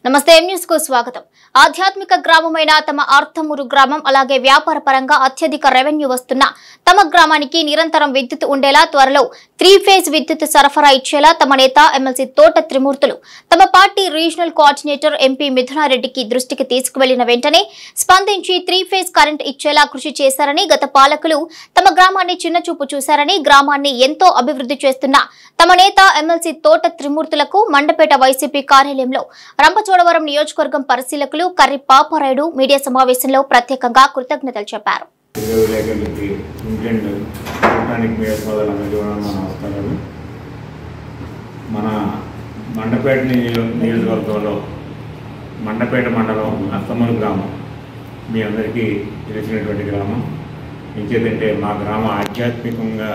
నమస్తే M news కు స్వాగతం ఆధ్యాత్మిక గ్రామమైన తమ ఆర్థమూరు గ్రామం అలాగే వ్యాపార పరంగా అత్యధిక రెవెన్యూ వస్తున్న తమ గ్రామానికి నిరంతరం విద్యుత్ ఉండేలా త్వరలో త్రీ ఫేజ్ విద్యుత్ సరఫరా ఇచ్చేలా తమ నేత ఎమ్మెల్సీ తోట త్రిమూర్తులు తమ పార్టీ రీజనల్ కోఆర్డినేటర్ ఎంపీ మిథునారెడ్డికి దృష్టికి తీసుకువెళ్లిన వెంటనే స్పందించి త్రీ ఫేజ్ కరెంట్ ఇచ్చేలా కృషి చేశారని గత పాలకులు తమ గ్రామాన్ని చిన్నచూపు చూశారని గ్రామాన్ని ఎంతో అభివృద్ధి చేస్తున్న తమ నేత ఎమ్మెల్సీ తోట త్రిమూర్తులకు మండపేట వైసీపీ కార్యాలయంలో రంపచోడవరం నియోజకవర్గం పరిశీలకులు కర్రి పాపారాయుడు మీడియా సమావేశంలో ప్రత్యేకంగా కృతజ్ఞతలు చెప్పారు తెలుగు విలేకరులకి ఇంగ్లాండ్ ఎలక్ట్రానిక్ మీడియా సోదరులందరికీ కూడా మన నమస్కారాలు మన మండపేట నియో- నియోజకవర్గంలో మండపేట మండలం అస్తమూరు గ్రామం మీ అందరికీ తెలిసినటువంటి గ్రామం ఇంకేదంటే మా గ్రామం ఆధ్యాత్మికంగా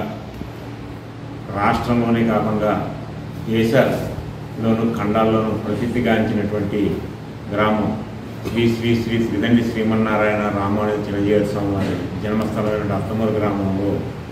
రాష్ట్రంలోనే కాకుండా దేశంలోను ఖండాల్లోనూ ప్రసిద్ధిగాంచినటువంటి గ్రామం శ్రీ శ్రీ శ్రీ శ్రీదండి శ్రీమన్నారాయణ రామానుజ చిరంజీవి స్వామి వారి జన్మస్థలమైనటువంటి అత్తమూరు గ్రామంలో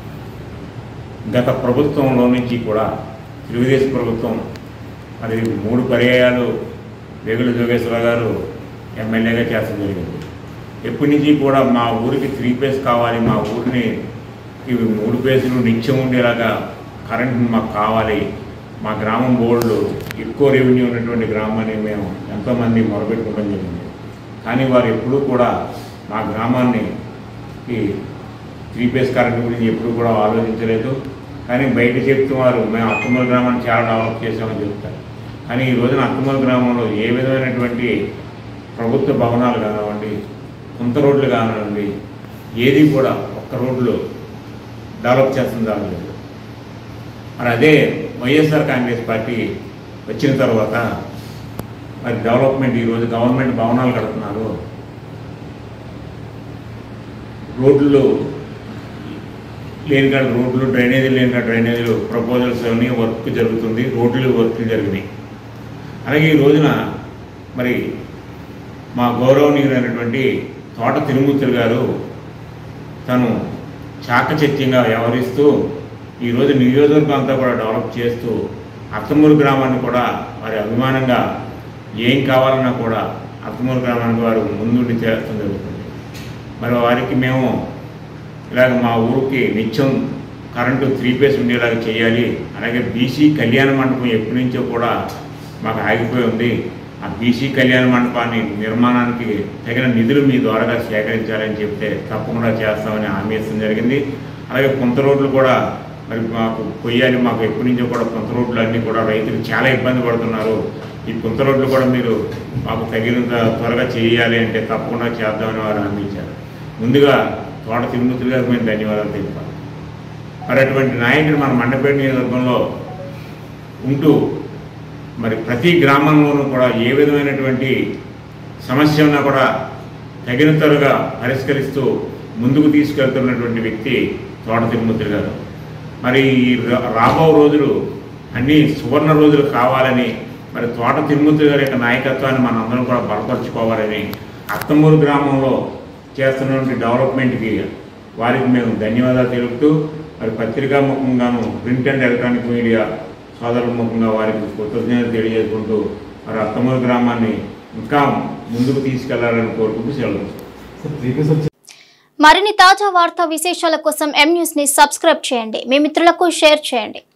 గత ప్రభుత్వంలో నుంచి కూడా తెలుగుదేశం ప్రభుత్వం మరి మూడు పర్యాయాలు వేగుల జోగేశ్వర గారు ఎమ్మెల్యేగా చేస్తడం జరిగింది ఎప్పటి నుంచి కూడా మా ఊరికి త్రీ పేస్ కావాలి మా ఊరిని ఇవి మూడు పేసులు నిత్యం ఉండేలాగా కరెంట్ మాకు కావాలి మా గ్రామం బోర్డులు ఎక్కువ రెవెన్యూ ఉన్నటువంటి గ్రామాన్ని మేము ఎంతోమంది మొరబెట్టుకోవడం జరిగింది కానీ వారు ఎప్పుడూ కూడా మా గ్రామాన్ని ఈ త్రీ పేస్ కరెంట్ గురించి ఎప్పుడు కూడా ఆలోచించలేదు కానీ బయట చెప్తున్నారు మేము అత్తమూల గ్రామాన్ని చాలా డెవలప్ చేసామని చెప్తారు కానీ ఈ రోజున అత్తమూల గ్రామంలో ఏ విధమైనటువంటి ప్రభుత్వ భవనాలు కానివ్వండి కొంత రోడ్లు కానివ్వండి ఏది కూడా ఒక్క రోడ్లు డెవలప్ చేస్తుంది లేదు మరి అదే వైఎస్ఆర్ కాంగ్రెస్ పార్టీ వచ్చిన తర్వాత మరి డెవలప్మెంట్ ఈరోజు గవర్నమెంట్ భవనాలు కడుతున్నారు రోడ్లు లేని కాడ రోడ్లు డ్రైనేజీలు లేని కాడ డ్రైనేజీలు ప్రపోజల్స్ అన్నీ వర్క్ జరుగుతుంది రోడ్లు వర్క్ జరిగినాయి అలాగే ఈ రోజున మరి మా గౌరవనీయులైనటువంటి తోట తిరుమూర్తులు గారు తను చాకచక్యంగా వ్యవహరిస్తూ ఈరోజు నియోజకవర్గం అంతా కూడా డెవలప్ చేస్తూ అత్తమూరు గ్రామాన్ని కూడా వారి అభిమానంగా ఏం కావాలన్నా కూడా అత్తమూరు గ్రామానికి వారు ముందుండి చేస్తూ జరుగుతుంది మరి వారికి మేము ఇలాగ మా ఊరికి నిత్యం కరెంటు త్రీ పేస్ ఉండేలాగా చేయాలి అలాగే బీసీ కళ్యాణ మండపం ఎప్పటి నుంచో కూడా మాకు ఆగిపోయి ఉంది ఆ బీసీ కళ్యాణ మండపాన్ని నిర్మాణానికి తగిన నిధులు మీ ద్వారా సేకరించాలని చెప్తే తప్పకుండా చేస్తామని హామీ ఇష్టం జరిగింది అలాగే కొంత రోడ్లు కూడా మరి మాకు కొయ్యాలి మాకు ఎప్పటి నుంచో కూడా కొంత రోడ్లు అన్నీ కూడా రైతులు చాలా ఇబ్బంది పడుతున్నారు ఈ కొంత రోడ్లు కూడా మీరు మాకు తగినంత త్వరగా చేయాలి అంటే తప్పకుండా చేద్దామని వారు హామీ ఇచ్చారు ముందుగా తోట తిరుమూర్తులు గారికి మేము ధన్యవాదాలు తెలిపాలి మరి అటువంటి నాయకుడు మన మండపేట నియోజకవర్గంలో ఉంటూ మరి ప్రతి గ్రామంలోనూ కూడా ఏ విధమైనటువంటి సమస్య ఉన్నా కూడా తగినంతగా పరిష్కరిస్తూ ముందుకు తీసుకెళ్తున్నటువంటి వ్యక్తి తోట తిరుమూర్తులు గారు మరి ఈ రా- రాబో రోజులు అన్ని సువర్ణ రోజులు కావాలని మరి తోట తిరుమూర్తి గారి యొక్క నాయకత్వాన్ని మనం అందరం కూడా బలపరుచుకోవాలని అత్తమూరు గ్రామంలో చేస్తున్నటువంటి డెవలప్మెంట్కి వారికి మేము ధన్యవాదాలు తెలుపుతూ మరి పత్రికా ముఖంగాను ప్రింట్ అండ్ ఎలక్ట్రానిక్ మీడియా సోదరుల ముఖంగా వారికి కృతజ్ఞతలు తెలియజేసుకుంటూ మరి అత్తమూరు గ్రామాన్ని ఇంకా ముందుకు తీసుకెళ్లాలని కోరుకుంటూ సెలవు మరిన్ని తాజా వార్తా విశేషాల కోసం ఎం న్యూస్ ని సబ్స్క్రైబ్ చేయండి మీ మిత్రులకు షేర్ చేయండి